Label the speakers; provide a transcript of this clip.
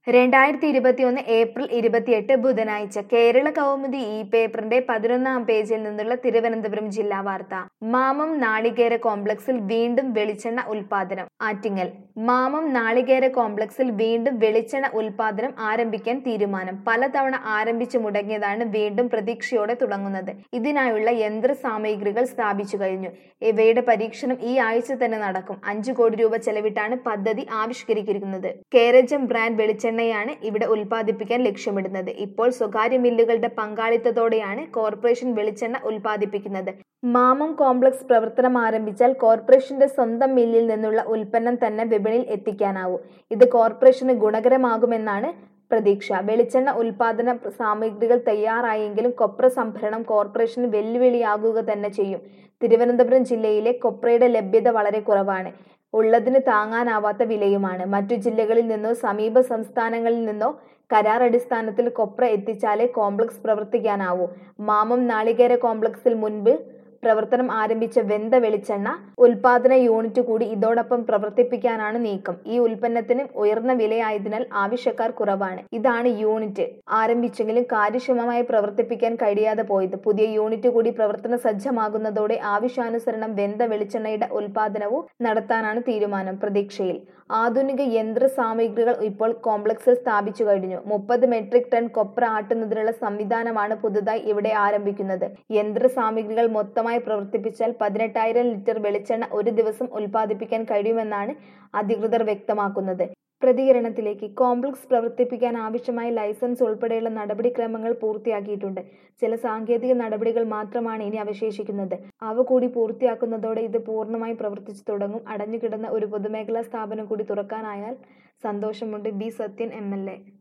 Speaker 1: രണ്ടായിരത്തി ഇരുപത്തിയൊന്ന് ഏപ്രിൽ ഇരുപത്തിയെട്ട് ബുധനാഴ്ച കേരള കൗമുദി ഈ പേപ്പറിന്റെ പതിനൊന്നാം പേജിൽ നിന്നുള്ള തിരുവനന്തപുരം ജില്ലാ വാർത്ത മാമം നാളികേര കോംപ്ലക്സിൽ വീണ്ടും വെളിച്ചെണ്ണ ഉൽപാദനം ആറ്റിങ്ങൽ മാമം നാളികേര കോംപ്ലക്സിൽ വീണ്ടും വെളിച്ചെണ്ണ ഉൽപാദനം ആരംഭിക്കാൻ തീരുമാനം പലതവണ ആരംഭിച്ചു മുടങ്ങിയതാണ് വീണ്ടും പ്രതീക്ഷയോടെ തുടങ്ങുന്നത് ഇതിനായുള്ള യന്ത്ര സാമഗ്രികൾ സ്ഥാപിച്ചു കഴിഞ്ഞു ഇവയുടെ പരീക്ഷണം ഈ ആഴ്ച തന്നെ നടക്കും അഞ്ചു കോടി രൂപ ചെലവിട്ടാണ് പദ്ധതി ആവിഷ്കരിച്ചിരിക്കുന്നത് കേരജം ബ്രാൻഡ് വെളിച്ചെണ്ണയാണ് ഇവിടെ ഉൽപ്പാദിപ്പിക്കാൻ ലക്ഷ്യമിടുന്നത് ഇപ്പോൾ സ്വകാര്യ മില്ലുകളുടെ പങ്കാളിത്തത്തോടെയാണ് കോർപ്പറേഷൻ വെളിച്ചെണ്ണ ഉൽപ്പാദിപ്പിക്കുന്നത് മാമം കോംപ്ലക്സ് പ്രവർത്തനം ആരംഭിച്ചാൽ കോർപ്പറേഷന്റെ സ്വന്തം മില്ലിൽ നിന്നുള്ള ഉൽപ്പന്നം തന്നെ വിപണിയിൽ എത്തിക്കാനാവൂ ഇത് കോർപ്പറേഷന് ഗുണകരമാകുമെന്നാണ് പ്രതീക്ഷ വെളിച്ചെണ്ണ ഉൽപാദന സാമഗ്രികൾ തയ്യാറായെങ്കിലും കൊപ്ര സംഭരണം കോർപ്പറേഷന് വെല്ലുവിളിയാകുക തന്നെ ചെയ്യും തിരുവനന്തപുരം ജില്ലയിലെ കൊപ്രയുടെ ലഭ്യത വളരെ കുറവാണ് ഉള്ളതിന് താങ്ങാനാവാത്ത വിലയുമാണ് മറ്റു ജില്ലകളിൽ നിന്നോ സമീപ സംസ്ഥാനങ്ങളിൽ നിന്നോ കരാർ അടിസ്ഥാനത്തിൽ കൊപ്ര എത്തിച്ചാലേ കോംപ്ലക്സ് പ്രവർത്തിക്കാനാവൂ മാമം നാളികേര കോംപ്ലക്സിൽ മുൻപ് പ്രവർത്തനം ആരംഭിച്ച വെന്ത വെളിച്ചെണ്ണ ഉൽപാദന യൂണിറ്റ് കൂടി ഇതോടൊപ്പം പ്രവർത്തിപ്പിക്കാനാണ് നീക്കം ഈ ഉൽപ്പന്നത്തിന് ഉയർന്ന വിലയായതിനാൽ ആവശ്യക്കാർ കുറവാണ് ഇതാണ് യൂണിറ്റ് ആരംഭിച്ചെങ്കിലും കാര്യക്ഷമമായി പ്രവർത്തിപ്പിക്കാൻ കഴിയാതെ പോയത് പുതിയ യൂണിറ്റ് കൂടി പ്രവർത്തന സജ്ജമാകുന്നതോടെ ആവശ്യാനുസരണം വെന്ത വെളിച്ചെണ്ണയുടെ ഉൽപാദനവും നടത്താനാണ് തീരുമാനം പ്രതീക്ഷയിൽ ആധുനിക യന്ത്ര സാമഗ്രികൾ ഇപ്പോൾ കോംപ്ലക്സിൽ സ്ഥാപിച്ചു കഴിഞ്ഞു മുപ്പത് മെട്രിക് ടൺ കൊപ്ര ആട്ടുന്നതിനുള്ള സംവിധാനമാണ് പുതുതായി ഇവിടെ ആരംഭിക്കുന്നത് യന്ത്ര സാമഗ്രികൾ മൊത്തമായി പ്രവർത്തിപ്പിച്ചാൽ പതിനെട്ടായിരം ലിറ്റർ വെളിച്ചെണ്ണ ഒരു ദിവസം ഉൽപ്പാദിപ്പിക്കാൻ കഴിയുമെന്നാണ് അധികൃതർ വ്യക്തമാക്കുന്നത് പ്രതികരണത്തിലേക്ക് കോംപ്ലക്സ് പ്രവർത്തിപ്പിക്കാൻ ആവശ്യമായ ലൈസൻസ് ഉൾപ്പെടെയുള്ള നടപടിക്രമങ്ങൾ പൂർത്തിയാക്കിയിട്ടുണ്ട് ചില സാങ്കേതിക നടപടികൾ മാത്രമാണ് ഇനി അവശേഷിക്കുന്നത് അവ കൂടി പൂർത്തിയാക്കുന്നതോടെ ഇത് പൂർണ്ണമായി പ്രവർത്തിച്ചു തുടങ്ങും അടഞ്ഞുകിടന്ന ഒരു പൊതുമേഖലാ സ്ഥാപനം കൂടി തുറക്കാനായാൽ സന്തോഷമുണ്ട് B Sathyan M L A